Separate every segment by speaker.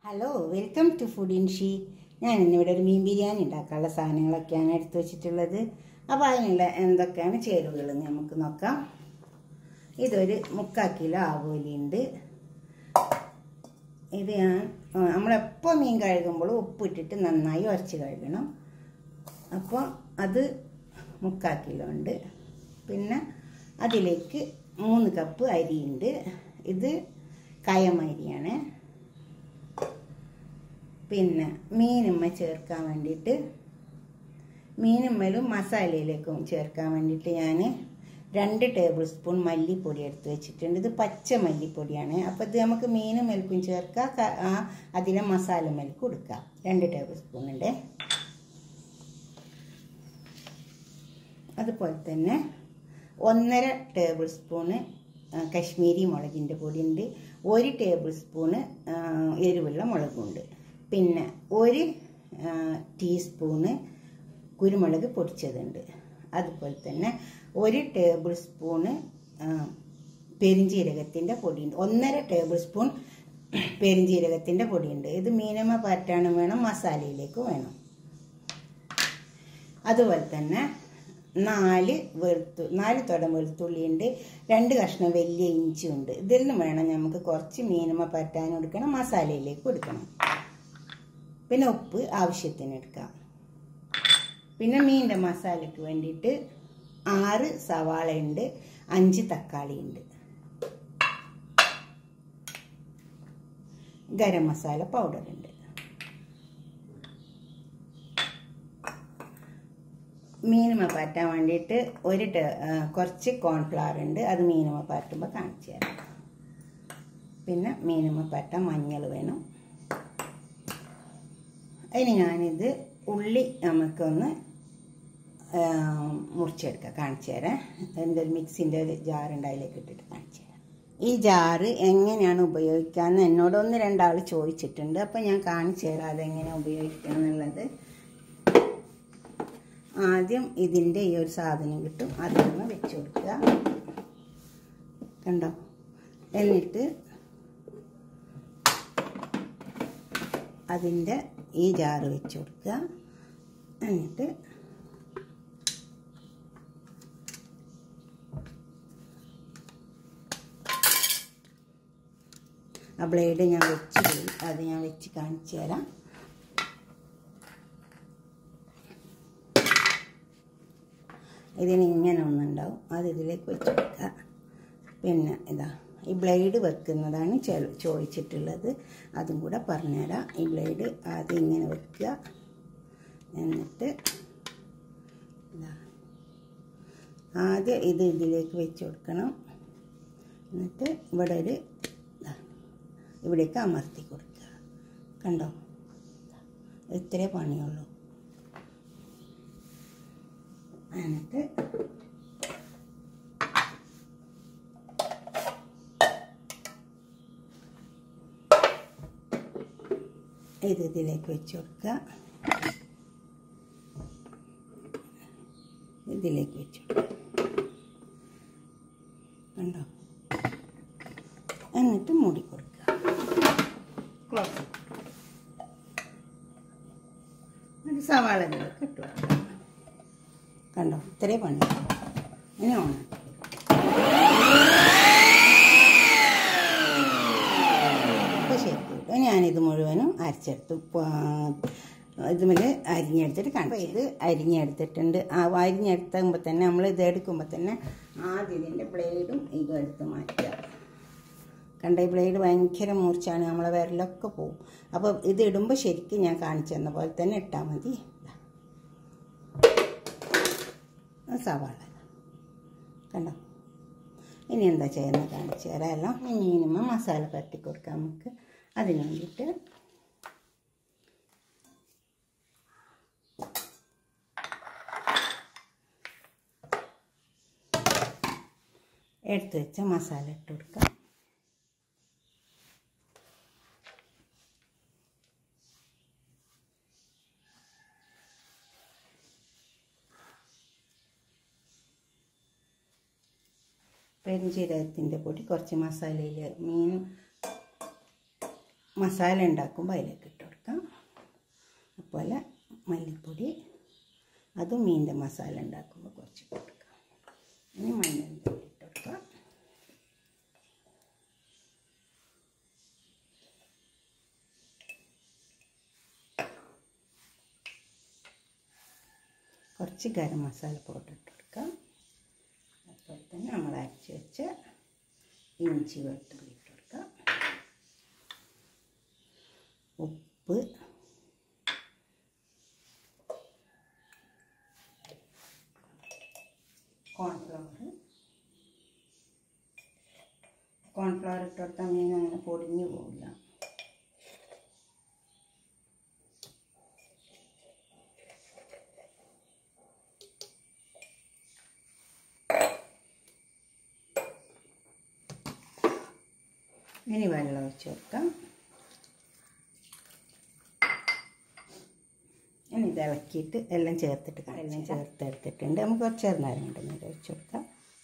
Speaker 1: Hello welcome to food in she ഞാൻ ഇന്നിവിടെ ഒരു മീൻ ബിരിയാണി ഉണ്ടാക്കാനുള്ള സാധനങ്ങളൊക്കെയാണ് എടുത്തു വെച്ചിട്ടുള്ളത് അപ്പോൾ അതിനുള്ള എന്തൊക്കെയാണ് ചേരുവകൾ നമുക്ക് നോക്കാം ഇതൊരു മുക്കാൽ കിലോ ആവോലിയുണ്ട് ഇത് ഞാൻ ആ, നമ്മളെപ്പോൾ മീൻ കഴുകുമ്പോൾ ഉപ്പിട്ടിട്ട് നന്നായി ഉരച്ച് കഴുകണം അപ്പോൾ അത് മുക്കാൽ കിലോ ഉണ്ട് പിന്നെ അതിലേക്ക് മൂന്ന് കപ്പ് അരിയുണ്ട് ഇത് കയമരിയാണ് പിന്നെ മീനുമ്മ ചേർക്കാൻ വേണ്ടിയിട്ട് മീനുമ്മലും മസാലയിലേക്കും ചേർക്കാൻ വേണ്ടിയിട്ട് ഞാൻ രണ്ട് ടേബിൾ സ്പൂൺ മല്ലിപ്പൊടി എടുത്ത് വെച്ചിട്ടുണ്ട് ഇത് പച്ച മല്ലിപ്പൊടിയാണ് അപ്പോൾ ഇത് നമുക്ക് മീനും മെൽക്കും ചേർക്കാം ക- ആ അതിലെ മസാല മെൽക്കും കൊടുക്കാം രണ്ട് ടേബിൾ സ്പൂൺ ഉണ്ട് അതുപോലെ തന്നെ ഒന്നര ടേബിൾ സ്പൂണ് ആ, കശ്മീരി മുളകിൻ്റെ പൊടിയുണ്ട് ഒരു ടേബിൾ സ്പൂണ് ആ, എരിവുള്ള മുളകുണ്ട് പിന്നെ ഒരു ആ, ടീസ്പൂണ് കുരുമുളക് പൊടിച്ചതുണ്ട് അതുപോലെ തന്നെ ഒരു ടേബിൾ സ്പൂണ് ആ, പെരിഞ്ജീരകത്തിൻ്റെ പൊടിയുണ്ട് ഒന്നര ടേബിൾ സ്പൂൺ പെരിഞ്ജീരകത്തിൻ്റെ പൊടിയുണ്ട് ഇത് മീനമ്മ പാറ്റാനും വേണം മസാലയിലേക്ക് വേണം അതുപോലെ തന്നെ നാല് വെളുത്തു നാല് തുടം വെളുത്തുള്ളിയുണ്ട് രണ്ട് കഷ്ണം വലിയ ഇഞ്ചി ഉണ്ട് ഇതിൽ നിന്ന് വേണം നമുക്ക് കുറച്ച് മീനുമ പറ്റാൻ കൊടുക്കണം മസാലയിലേക്ക് കൊടുക്കണം പിന്നെ ഉപ്പ് ആവശ്യത്തിന് എടുക്കാം പിന്നെ മീനിൻ്റെ മസാലയ്ക്ക് വേണ്ടിയിട്ട് ആറ് സവാള ഉണ്ട് അഞ്ച് തക്കാളി ഉണ്ട് ഗരം മസാല പൗഡർ ഉണ്ട് മീനുമ പാറ്റാൻ വേണ്ടിയിട്ട് ഒരു ടേ- ആ, കുറച്ച് കോൺഫ്ലവർ ഉണ്ട് അത് മീനുമ പാറ്റുമ്പോൾ കാണിച്ചു തരാം പിന്നെ മീനുമ പാറ്റാൻ മഞ്ഞൾ വേണം അതിന് ഞാനിത് ഉള്ളി നമുക്കൊന്ന് ആ, മുറിച്ചെടുക്കാം കാണിച്ചു തരാം എൻ്റെ ഒരു മിക്സിൻ്റെ ഒരു ജാറുണ്ട് അതിലേക്ക് ഇട്ടിട്ട് കാണിച്ചു തരാം ഈ ജാറ് എങ്ങനെയാണ് ഉപയോഗിക്കാമെന്ന് എന്നോട് ഒന്ന് രണ്ടാൾ ചോദിച്ചിട്ടുണ്ട് അപ്പോൾ ഞാൻ കാണിച്ചു തരാം അതെങ്ങനെ ഉപയോഗിക്കുക എന്നുള്ളത് ആദ്യം ഇതിൻ്റെ ഈ ഒരു സാധനം കിട്ടും അതൊന്ന് വെച്ച് കൊടുക്കുക കണ്ടോ എന്നിട്ട് അതിൻ്റെ ഈ ജാറ് വെച്ച് കൊടുക്കുക എന്നിട്ട് ആ ബ്ലേഡ് ഞാൻ വെച്ച് പോയി അത് ഞാൻ വെച്ച് കാണിച്ചു തരാം ഇതിന് ഇങ്ങനെ ഒന്നുണ്ടാവും അത് ഇതിലേക്ക് വെച്ച് കൊടുക്കുക പിന്നെ ഇതാ ഈ ബ്ലേഡ് വെക്കുന്നതാണ് ചെ- ചോദിച്ചിട്ടുള്ളത് അതും കൂടെ പറഞ്ഞുതരാം ഈ ബ്ലേഡ് ആദ്യം ഇങ്ങനെ വെക്കുക എന്നിട്ട് ഇതാ ആദ്യം ഇത് ഇതിലേക്ക് വെച്ച് കൊടുക്കണം എന്നിട്ട് ഇവിടെ ഒരു ഇതാ ഇവിടേക്ക് അമർത്തി കൊടുക്കുക കണ്ടോ ഇത്രേ പണിയുള്ളൂ എന്നിട്ട് ഇത് ഇതിലേക്ക് വെച്ച് കൊടുക്കുക ഇതിലേക്ക് വെച്ച് കൊടുക്കുക കണ്ടോ എന്നിട്ട് മൂടി കൊടുക്കുക ക്ലോസ് എന്നിട്ട് സവാള ഇതിലേക്ക് ഇട്ട് കൊടുക്കുക കണ്ടോ ഇത്രേ പണി ഇനി ഓണം അപ്പോൾ ശരി കേട്ടോ ഞാനിത് മുഴുവനും അരച്ചെടുത്തു ഇതുമേൽ അരിഞ്ഞെടുത്തിട്ട് കാണിച്ചു ഇത് അരിഞ്ഞെടുത്തിട്ടുണ്ട് ആ അരിഞ്ഞെടുക്കുമ്പോൾ തന്നെ നമ്മൾ ഇത് എടുക്കുമ്പോൾ തന്നെ ആദ്യം ഇതിൻ്റെ ബ്ലേഡും ഇതും എടുത്ത് മാറ്റുക കണ്ട ഈ ബ്ലേഡ് ഭയങ്കര മൂർച്ചയാണ് നമ്മളെ വിരലൊക്കെ പോവും അപ്പോൾ ഇത് ഇടുമ്പോൾ ശരിക്കും ഞാൻ കാണിച്ചു തന്ന പോലെ തന്നെ ഇട്ടാൽ മതി ദാ. സവാള കണ്ടോ ഇനി എന്താ ചെയ്യുന്നത് കാണിച്ചു തരാം എല്ലാം മീനുമ്പോൾ മസാല പരട്ടി കൊടുക്കാം നമുക്ക് അതിന് വേണ്ടിയിട്ട് എടുത്ത് വെച്ച മസാല ഇട്ട് കൊടുക്കാം പെരുംജീരകത്തിൻ്റെ പൊടി കുറച്ച് മസാലയിൽ മീൻ മസാല ഉണ്ടാക്കുമ്പോൾ അതിലേക്ക് ഇട്ട് കൊടുക്കാം അതുപോലെ മല്ലിപ്പൊടി അതും മീനിൻ്റെ മസാല ഉണ്ടാക്കുമ്പോൾ കുറച്ച് ഇട്ട് കൊടുക്കാം ഇനി മഞ്ഞൾപ്പൊടി ഇട്ട് കൊടുക്കാം കുറച്ച് ഗരം മസാല പൗഡർ ഇട്ട് കൊടുക്കാം അതുപോലെ തന്നെ നമ്മൾ അരച്ച് വെച്ച ഇഞ്ചി വെളുത്തുള്ളി ഇട്ട് കൊടുക്കാം ഉപ്പ് കോൺഫ്ലവർ കോൺഫ്ലവർ ഇട്ട് കൊടുത്താൽ മീൻ അങ്ങനെ പൊടിഞ്ഞു പോകില്ല ഇനി വെള്ളം ഒഴിച്ച് കൊടുക്കാം ഇനി ഇത് ഇളക്കിയിട്ട് എല്ലാം ചേർത്തിട്ട് കാണാം. എല്ലാം ചേർത്ത് എടുത്തിട്ടുണ്ട് നമുക്ക് കുറച്ച് നേരം കൊണ്ട് നീര് ഒഴിച്ച് കൊടുക്കാം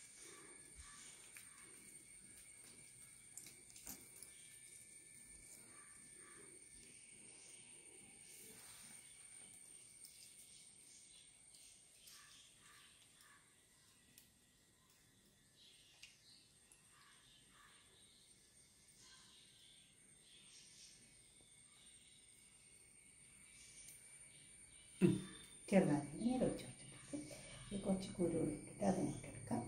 Speaker 1: ചെറുതായി നീര് ഒഴിച്ച് കൊടുത്തിട്ട് ഈ കുറച്ച് കുരു ഇട്ടിട്ട് അതിനിട്ടെടുക്കാം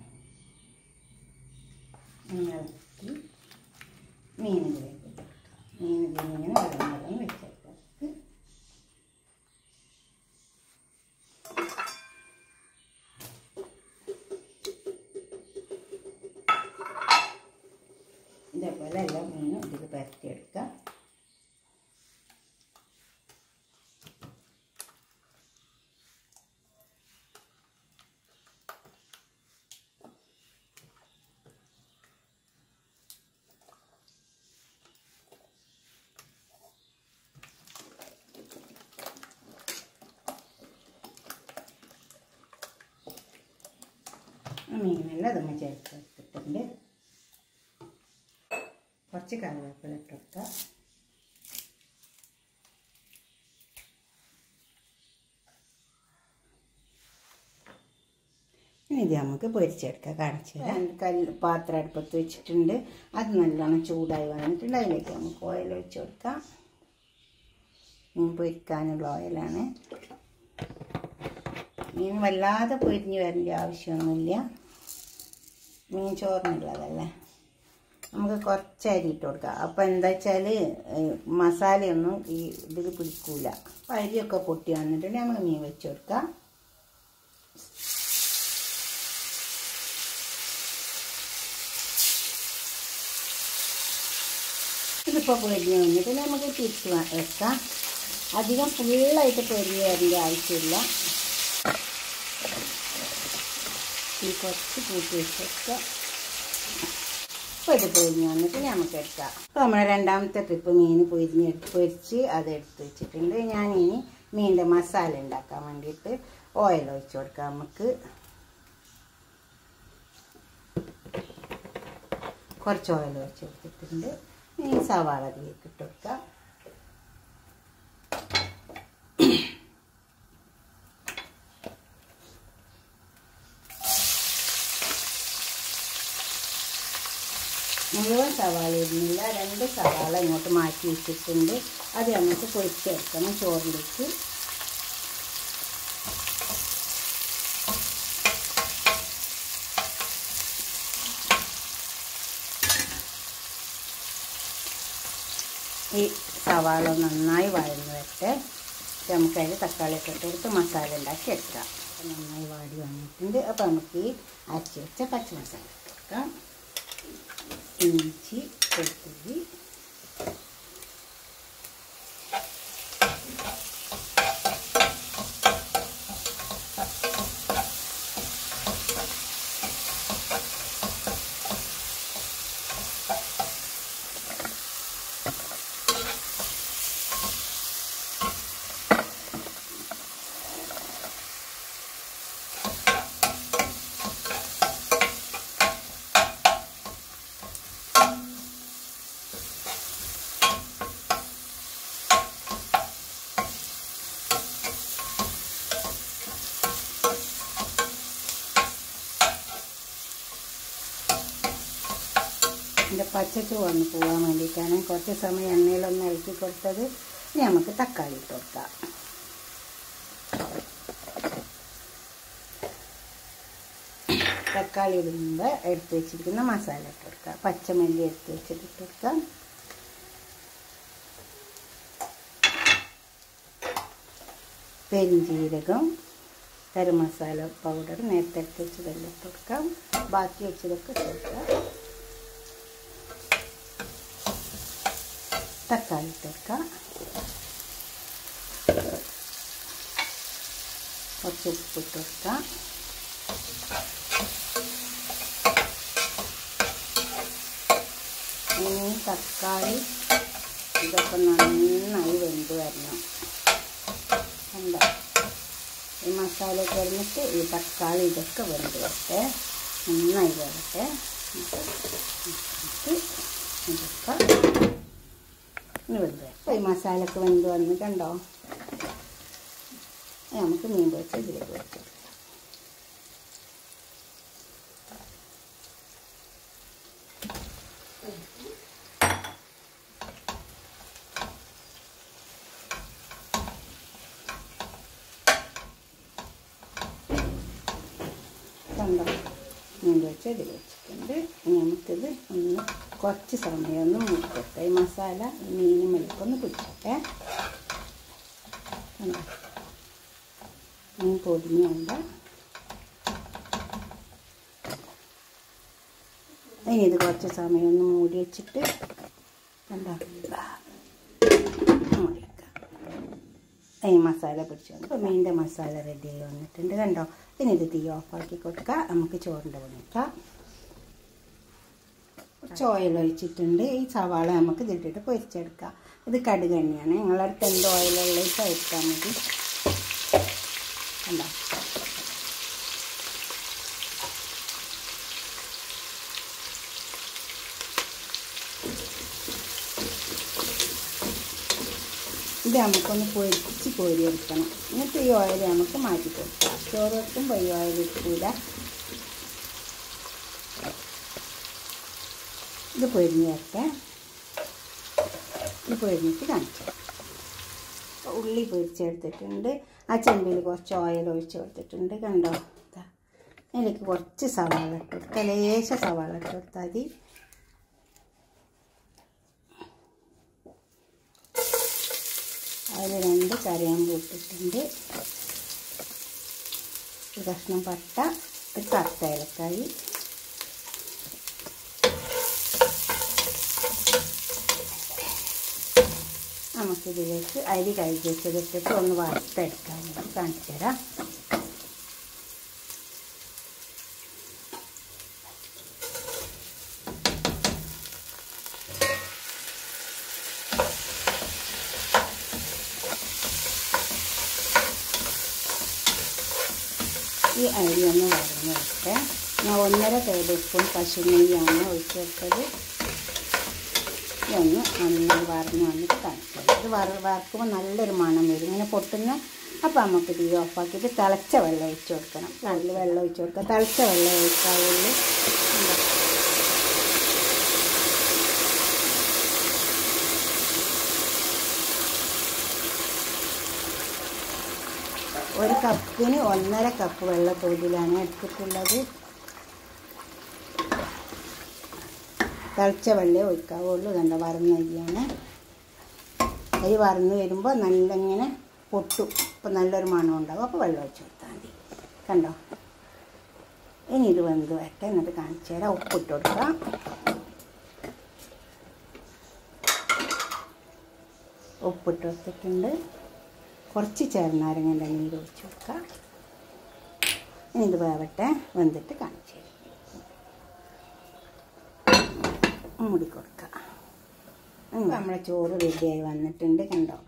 Speaker 1: ഇങ്ങനെ ഇളക്കി മീനിലേക്ക് ഇട്ട് കൊടുക്കാം മീൻ ഇതിങ്ങനെ വെള്ളം വെള്ളം വെച്ചെടുക്കാം ഇതേപോലെ എല്ലാ മീനും ഇതിൽ പരത്തിയെടുക്കാം മീനെല്ലാം ഇതൊന്ന് ചേർത്ത് എടുത്തിട്ടുണ്ട് കുറച്ച് കറിവേപ്പില ഇട്ട് കൊടുക്കാം ഇനി ഇത് നമുക്ക് പൊരിച്ചെടുക്കാം കാണിച്ചു തരാം കല്ല് പാത്രം അടുപ്പത്ത് വെച്ചിട്ടുണ്ട് അത് നല്ലോണം ചൂടായി വന്നിട്ടുണ്ട് അതിലേക്ക് നമുക്ക് ഓയിൽ ഒഴിച്ച് കൊടുക്കാം മീൻ പൊരിക്കാനുള്ള ഓയിലാണ് മീൻ വല്ലാതെ പൊരിഞ്ഞ് വരേണ്ട ആവശ്യമൊന്നുമില്ല മീൻ ചോറിനുള്ളതല്ലേ നമുക്ക് കുറച്ച് അരി ഇട്ട് കൊടുക്കാം അപ്പം എന്താ വെച്ചാൽ മസാലയൊന്നും ഈ ഇതിൽ പിടിക്കൂല അപ്പം അരിയൊക്കെ പൊട്ടി വന്നിട്ടുണ്ടെങ്കിൽ നമുക്ക് മീൻ വെച്ച് കൊടുക്കാം ഇതിപ്പോൾ പൊരിഞ്ഞ് വന്നിട്ട് നമുക്ക് തിരിച്ച് വ- വെക്കാം അധികം ഫുള്ളായിട്ട് പൊരിഞ്ഞ് വരേണ്ട ആവശ്യമില്ല ഈ കുറച്ച് കൂട്ടി വെച്ചേക്കാം അപ്പോൾ ഇത് പൊരിഞ്ഞ് വന്നിട്ട് നമുക്ക് എടുക്കാം അപ്പോൾ നമ്മുടെ രണ്ടാമത്തെ ട്രിപ്പ് മീൻ പൊരിഞ്ഞ് പൊരിച്ച് അത് എടുത്ത് വെച്ചിട്ടുണ്ട് ഞാൻ ഇനി മീനിൻ്റെ മസാല ഉണ്ടാക്കാൻ വേണ്ടിയിട്ട് ഓയിൽ ഒഴിച്ച് കൊടുക്കാം നമുക്ക് കുറച്ച് ഓയിൽ ഒഴിച്ച് കൊടുത്തിട്ടുണ്ട് ഇനി സവാള അതിലേക്ക് ഇട്ട് കൊടുക്കാം മുഴുവൻ സവാള ഇടുന്നില്ല രണ്ട് സവാള ഇങ്ങോട്ട് മാറ്റി വെച്ചിട്ടുണ്ട് അത് നമുക്ക് പൊരിച്ചെടുക്കണം ചോറിലേക്ക് ഈ സവാള നന്നായി വഴന്ന് വരട്ടെ നമുക്കതിൽ തക്കാളി ഒക്കെ ഇട്ടെടുത്ത് മസാല ഉണ്ടാക്കി എടുക്കാം അപ്പം നന്നായി വാടി വന്നിട്ടുണ്ട് അപ്പോൾ നമുക്ക് ഈ അരച്ച് വെച്ച പച്ചമസാല ഇട്ട് കൊടുക്കാം ഇഞ്ചി വെളുത്തുള്ളി ഇതിൻ്റെ പച്ചച്ച് വന്ന് പോകാൻ വേണ്ടിയിട്ടാണ് കുറച്ച് സമയം എണ്ണയിലൊന്ന് ഇളക്കി കൊടുത്തത് ഇനി നമുക്ക് തക്കാളി ഇട്ട് കൊടുക്കാം തക്കാളി ഇടുമ്പോൾ എടുത്ത് വെച്ചിരിക്കുന്ന മസാല ഇട്ട് കൊടുക്കുക പച്ചമല്ലി എടുത്ത് വെച്ചിട്ട് ഇട്ട് കൊടുക്കാം പെരിഞ്ജീരകം ഗരം മസാല പൗഡർ നേരത്തെ എടുത്ത് വെച്ചതെല്ലാം ഇട്ട് കൊടുക്കാം ബാക്കി വെച്ചതൊക്കെ ഇട്ട് കൊടുക്കാം തക്കാളി ഇട്ട് കൊടുക്കാം കുറച്ച് ഉപ്പ് ഇട്ട് കൊടുക്കാം ഇനി തക്കാളി ഇതൊക്കെ നന്നായി വെന്ത് വരണം എന്താ ഈ മസാല കിടന്നിട്ട് ഈ തക്കാളി ഇതൊക്കെ വെന്ത് വരട്ടെ നന്നായി വരട്ടെ എന്നിട്ട് ഇതൊക്കെ ഇനി വെന്ത് വരട്ടെ ഈ മസാലയൊക്കെ വെന്ത് വന്ന് കണ്ടോ നമുക്ക് മീൻ പൊരിച്ച് ഇതിലേക്ക് വെച്ചു കണ്ടോ മീൻ വെച്ച് ഇതിൽ വെച്ചിട്ടുണ്ട് ഇനി നമുക്കിത് ഒന്ന് കുറച്ച് സമയം ഒന്ന് മൂക്കട്ടെ ഈ മസാല ഈ മീനും മെലുക്കൊന്ന് പിടിക്കട്ടെ കണ്ടോ മീൻ പൊടിഞ്ഞുണ്ട് ഇനി ഇത് കുറച്ച് സമയം ഒന്ന് മൂടി വെച്ചിട്ട് കണ്ടോ മൂടി വെക്കാം ഈ മസാല പിടിച്ചു വന്നു അപ്പോൾ മീനിൻ്റെ മസാല റെഡി ആയി വന്നിട്ടുണ്ട് കണ്ടോ ഇനി ഇത് തീ ഓഫാക്കി കൊടുക്കുക നമുക്ക് ചോറിൻ്റെ പണിക്കാം കുറച്ച് ഓയിൽ ഒഴിച്ചിട്ടുണ്ട് ഈ സവാള നമുക്ക് ഇതിട്ടിട്ട് പൊരിച്ചെടുക്കാം ഇത് കടുക് തന്നെയാണ് നിങ്ങളുടെ അടുത്ത് എന്ത് ഓയിലുള്ളത് ഒഴിച്ചാൽ മതി കണ്ടോ ഇത് നമുക്കൊന്ന് പൊരിച്ച് കോരിയെടുക്കണം എന്നിട്ട് ഈ ഓയിൽ നമുക്ക് മാറ്റി കൊടുക്കാം ചോറ് വെക്കുമ്പോൾ ഈ ഓയിൽ ഇട്ടില്ല ഇത് പൊരിഞ്ഞ് വരട്ടെ ഇത് പൊരിഞ്ഞിട്ട് കാണിച്ചു ഉള്ളി പൊരിച്ചെടുത്തിട്ടുണ്ട് ആ ചെമ്പിൽ കുറച്ച് ഓയിൽ ഒഴിച്ച് കൊടുത്തിട്ടുണ്ട് കണ്ടോ ദാ. അതിലേക്ക് കുറച്ച് സവാള ഇട്ട് കൊടുക്കുക ലേശ സവാള ഇട്ട് കൊടുത്താൽ മതി അതിൽ രണ്ട് കറിയാമ്പ് ഇട്ടിട്ടുണ്ട് ഒരു കഷ്ണം പട്ട ഒരു കറുത്ത ഏലക്കായി നമുക്കിതിലേക്ക് അരി കഴുകി വെച്ചതിട്ടിട്ട് ഒന്ന് വറുത്തെടുക്കാൻ വേണ്ടി കാണിച്ചു തരാം ഈ അരി ഒന്ന് വറന്ന് വെക്കട്ടെ ഞാൻ ഒന്നര ടേബിൾ സ്പൂൺ പശു നെയ്യാണ് ഒഴിച്ചെടുത്തത് ഇതൊന്ന് നന്നായി വറന്ന് വന്നിട്ട് കാണിച്ചത് ഇത് വറ വറക്കുമ്പോൾ നല്ലൊരു മണം വരും ഇങ്ങനെ പൊട്ടുന്ന അപ്പോൾ നമുക്ക് തീ ഓഫാക്കിയിട്ട് തിളച്ച വെള്ളം ഒഴിച്ച് കൊടുക്കണം അതിൽ വെള്ളം ഒഴിച്ച് കൊടുക്കുക തിളച്ച വെള്ളം ഒഴിക്കാവുള്ളൂ ഒരു കപ്പിന് ഒന്നര കപ്പ് വെള്ളത്തോതിലാണ് എടുത്തിട്ടുള്ളത് തിളച്ച വെള്ളമേ ഒഴിക്കാവുള്ളൂ കണ്ട വറന്ന അരിയാണ് അരി വറന്ന് വരുമ്പോൾ നല്ല ഇങ്ങനെ പൊട്ടും അപ്പോൾ നല്ലൊരു മണം ഉണ്ടാവും അപ്പോൾ വെള്ളം ഒഴിച്ച് കൊടുത്താൽ മതി കണ്ടോ ഇനി ഇത് വെന്ത് വരട്ടെ എന്നിട്ട് കാണിച്ചു തരാം ഉപ്പിട്ട് കൊടുക്കാം ഉപ്പിട്ട് കൊടുത്തിട്ടുണ്ട് കുറച്ച് ചേർനാരങ്ങൻ്റെ നീര് ഒഴിച്ച് കൊടുക്കാം ഇനി ഇത് വേവട്ടെ വെന്തിട്ട് കാണിച്ചു തരാം മൂടി കൊടുക്കാം ഇനി നമ്മളെ ചോറ് റെഡിയായി വന്നിട്ടുണ്ട് കണ്ടോ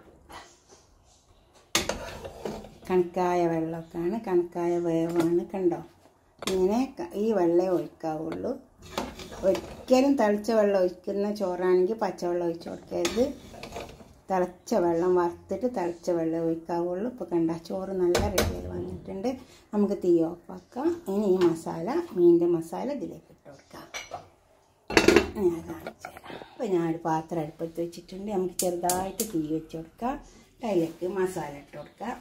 Speaker 1: കണക്കായ വെള്ളമൊക്കെയാണ് കണക്കായ വേവാണ് കണ്ടോ ഇങ്ങനെ ക- ഈ വെള്ളമേ ഒഴിക്കാവുള്ളൂ ഒരിക്കലും തിളച്ച വെള്ളം ഒഴിക്കുന്ന ചോറാണെങ്കിൽ പച്ചവെള്ളം ഒഴിച്ച് കൊടുക്കരുത് തിളച്ച വെള്ളം വറുത്തിട്ട് തിളച്ച വെള്ളം ഒഴിക്കാവുള്ളൂ ഇപ്പോൾ കണ്ട ചോറ് നല്ല റെഡിയായി വന്നിട്ടുണ്ട് നമുക്ക് തീ ഓഫാക്കാം ഇനി ഈ മസാല മീനിൻ്റെ മസാല ഇതിലേക്ക് ഇട്ട് കൊടുക്കാം ഞാൻ കാണിച്ചു തരാം അപ്പോൾ ഞാനൊരു പാത്രം അടുപ്പത്ത് വെച്ചിട്ടുണ്ട് നമുക്ക് ചെറുതായിട്ട് തീ വെച്ച് കൊടുക്കാം അതിലേക്ക് മസാല ഇട്ട് കൊടുക്കാം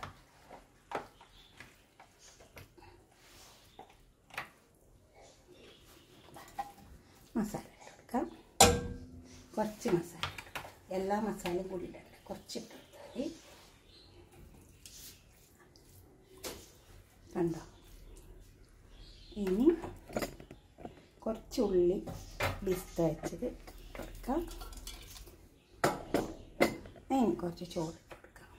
Speaker 1: മസാല ഇട്ട് കൊടുക്കാം കുറച്ച് മസാല ഇട്ട് കൊടുക്കാം എല്ലാ മസാലയും കൂടി ഇടണ്ട കുറച്ച് ഇട്ട് കൊടുത്താൽ മതി കണ്ടോ ഇനി കുറച്ച് ഉള്ളി ബിസ്ത വെച്ചത് ഇട്ട് കൊടുക്കാം ഇനി കുറച്ച് ചോറ് ഇട്ട് കൊടുക്കാം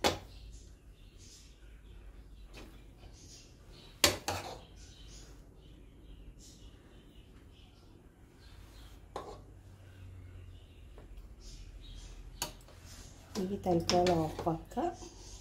Speaker 1: ഈ തൽക്കാലം ഓഫാക്കാം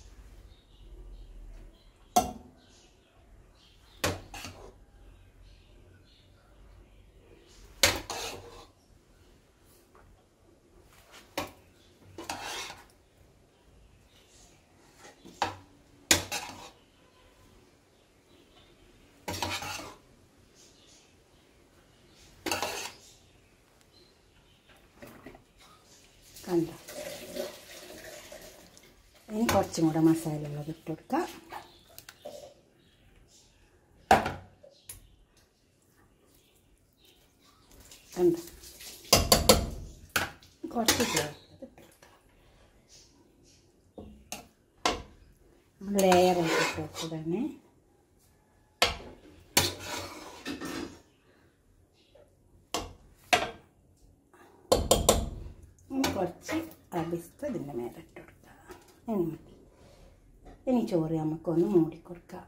Speaker 1: കണ്ടോ ഇനി കുറച്ചും കൂടെ മസാല ഉള്ളത് ഇട്ട് കൊടുക്കാം കണ്ടോ കുറച്ച് ചോറ് ഇട്ട് കൊടുക്കാം ലെയറായിട്ട് ഇട്ട് കൊടുത്തതാണ് ഇനി കുറച്ച് അബിസ്ത ഇതിൻ്റെ മേലെ ഇട്ട് കൊടുക്കുക ഇനി മതി ഇനി ചോറ് നമുക്കൊന്ന് മൂടി കൊടുക്കാം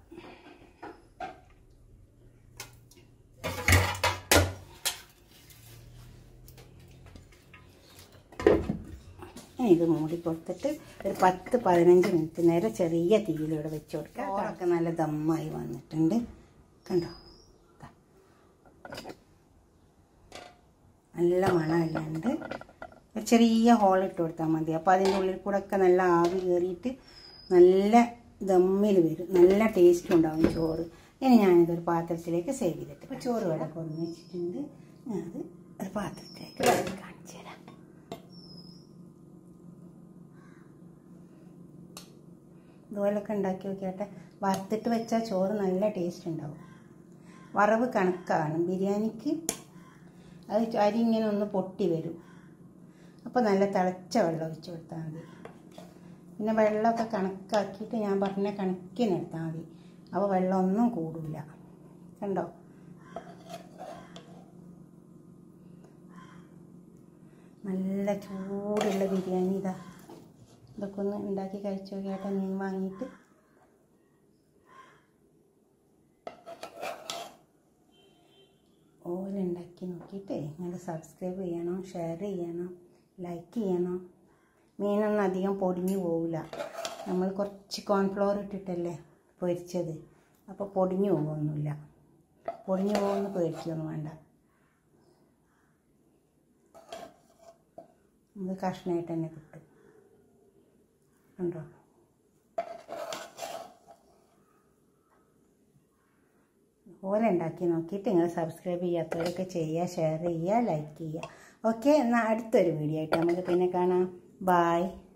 Speaker 1: ഇനി ഇത് മൂടി കൊടുത്തിട്ട് ഒരു പത്ത് പതിനഞ്ച് മിനിറ്റ് നേരം ചെറിയ തീയിലൂടെ വെച്ച് കൊടുക്കുക ചോറൊക്കെ നല്ല ദമ്മായി വന്നിട്ടുണ്ട് കണ്ടോ ദാ. നല്ല മണമല്ലാണ്ട് ഒരു ചെറിയ ഹോൾ ഇട്ട് കൊടുത്താൽ മതി അപ്പോൾ അതിൻ്റെ ഉള്ളിൽ കൂടെ ഒക്കെ നല്ല ആവി കയറിയിട്ട് നല്ല ദമ്മിൽ വരും നല്ല ടേസ്റ്റും ഉണ്ടാവും ചോറ് ഇനി ഞാനിതൊരു പാത്രത്തിലേക്ക് സേവ് ചെയ്തിട്ട് ഇപ്പോൾ ചോറ് ഇവിടെ കൊണ്ടു വെച്ചിട്ടുണ്ട് ഞാനത് ഒരു പാത്രത്തിലേക്ക് വെച്ച് കാണിച്ചു തരാം ഇതുപോലൊക്കെ ഉണ്ടാക്കി നോക്കിയാട്ടെ വറുത്തിട്ട് വെച്ചാൽ ചോറ് നല്ല ടേസ്റ്റ് ഉണ്ടാവും വറവ് കണക്കാണ് ബിരിയാണിക്ക് അത് അരി ഇങ്ങനെ ഒന്ന് പൊട്ടി വരും അപ്പോൾ നല്ല തിളച്ച വെള്ളം ഒഴിച്ച് കൊടുത്താൽ മതി പിന്നെ വെള്ളമൊക്കെ കണക്കാക്കിയിട്ട് ഞാൻ പറഞ്ഞ കണക്കിന് എടുത്താൽ മതി അപ്പോൾ വെള്ളമൊന്നും കൂടില്ല കണ്ടോ നല്ല ചൂടുള്ള ബിരിയാണി ഇതാ ഇതൊക്കെ ഒന്ന് ഉണ്ടാക്കി കഴിച്ചു നോക്കിയാട്ടെ മീൻ വാങ്ങിയിട്ട് ഓല ഉണ്ടാക്കി നോക്കിയിട്ട് നിങ്ങൾ സബ്സ്ക്രൈബ് ചെയ്യണം ഷെയർ ചെയ്യണം ലൈക്ക് ചെയ്യണം മീനൊന്നും അധികം പൊടിഞ്ഞു പോവില്ല നമ്മൾ കുറച്ച് കോൺഫ്ലോർ ഇട്ടിട്ടല്ലേ പൊരിച്ചത് അപ്പോൾ പൊടിഞ്ഞു പോകുമൊന്നുമില്ല പൊടിഞ്ഞു പോകുമെന്ന് പേടിക്കൊന്നും വേണ്ട നമുക്ക് കഷ്ണമായിട്ട് തന്നെ കിട്ടും കണ്ടോ പോലെ ഉണ്ടാക്കി നോക്കിയിട്ട് നിങ്ങൾ സബ്സ്ക്രൈബ് ചെയ്യാത്തവരൊക്കെ ചെയ്യുക ഷെയർ ചെയ്യുക ലൈക്ക് ചെയ്യുക ഓക്കെ എന്നാൽ അടുത്തൊരു വീഡിയോ ആയിട്ട് നമുക്ക് പിന്നെ കാണാം ബായ്